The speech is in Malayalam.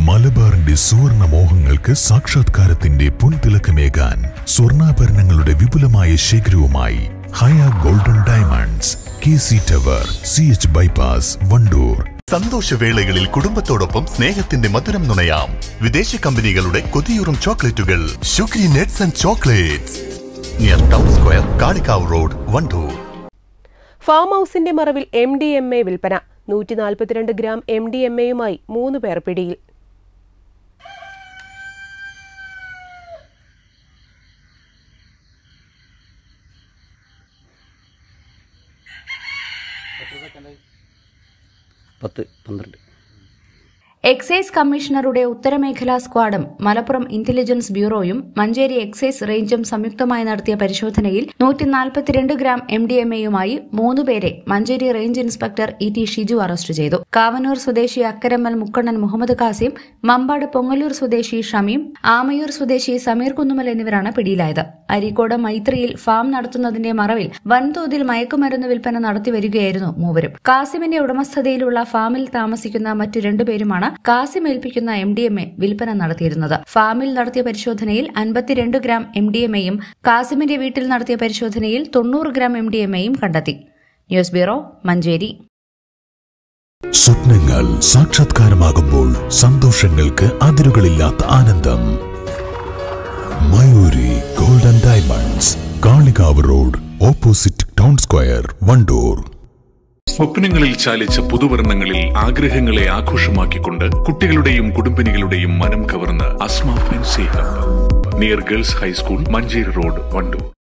മലബാറിന്റെ സുവർണ മോഹങ്ങൾക്ക് സാക്ഷാത്കാരത്തിന്റെ പൊൻതിളക്കമേകാൻ സ്വർണ്ണാഭരണങ്ങളുടെ വിപുലമായ ശേഖരവുമായി Haya golden diamonds K C tower C H bypass Wandoor സന്തോഷവേളകളിൽ കുടുംബത്തോടൊപ്പം സ്നേഹത്തിന്റെ മധുരം നുണയാം വിദേശ കമ്പനികളുടെ കൊതിയൂറും ചോക്ലേറ്റുകൾ sugary nuts and chocolates near town square Kalikavu road Wandoor farm ഹൌസിന്റെ മറവിൽ എം ഡി എം എ വിൽപ്പന നൂറ്റി നാൽപ്പത്തിരണ്ട് ഗ്രാം എം ഡി എം എയുമായി മൂന്ന് പേർ പിടിയിൽ പത്ത് പന്ത്രണ്ട് എക്സൈസ് കമ്മീഷണറുടെ ഉത്തരമേഖലാ സ്ക്വാഡും മലപ്പുറം ഇന്റലിജൻസ് ബ്യൂറോയും മഞ്ചേരി എക്സൈസ് റേഞ്ചും സംയുക്തമായി നടത്തിയ പരിശോധനയിൽ നൂറ്റി നാൽപ്പത്തിരണ്ട് ഗ്രാം എം ഡി എം എയുമായി മൂന്നുപേരെ Manjeri range inspector E T Shiju arrest ചെയ്തു കാവനൂർ സ്വദേശി അക്കരമ്മൽ മുക്കണ്ണൻ മുഹമ്മദ് കാസിം മമ്പാട് പൊങ്ങലൂർ സ്വദേശി ഷമീം ആമയൂർ സ്വദേശി സമീർ കുന്നുമൽ എന്നിവരാണ് പിടിയിലായത് അരീക്കോട് മൈത്രിയിൽ ഫാം നടത്തുന്നതിന്റെ മറവിൽ വൻതോതിൽ മയക്കുമരുന്ന് വിൽപ്പന നടത്തിവരികയായിരുന്നു മൂവരും കാസിമിന്റെ ഉടമസ്ഥതയിലുള്ള ഫാമിൽ താമസിക്കുന്ന മറ്റു രണ്ടുപേരുമാണ് കാസിം ഏൽപ്പിക്കുന്ന എം ഡി എം എ വിൽപ്പന നടത്തിയിരുന്നത് ഫാമിൽ നടത്തിയ പരിശോധനയിൽ അൻപത്തിരണ്ട് ഗ്രാം എം ഡി എം എയും കാസിമിന്റെ വീട്ടിൽ നടത്തിയ പരിശോധനയിൽ തൊണ്ണൂറ് ഗ്രാം എം ഡി എം എയും കണ്ടെത്തി ന്യൂസ് ബ്യൂറോ മഞ്ചേരി സ്വപ്നങ്ങൾ സാക്ഷാത്കാരമാകുമ്പോൾ സന്തോഷങ്ങൾക്ക് അതിരുകളില്ലാത്ത ആനന്ദം Mayuri golden diamonds Kalikavu road opposite town square Wandoor സ്വപ്നങ്ങളിൽ ചാലിച്ച പുതുവർണ്ണങ്ങളിൽ ആഗ്രഹങ്ങളെ ആഘോഷമാക്കിക്കൊണ്ട് കുട്ടികളുടെയും കുടുംബിനികളുടെയും മനം കവർന്ന് Asma fancy hub near girls high school Manjeri road Wandoor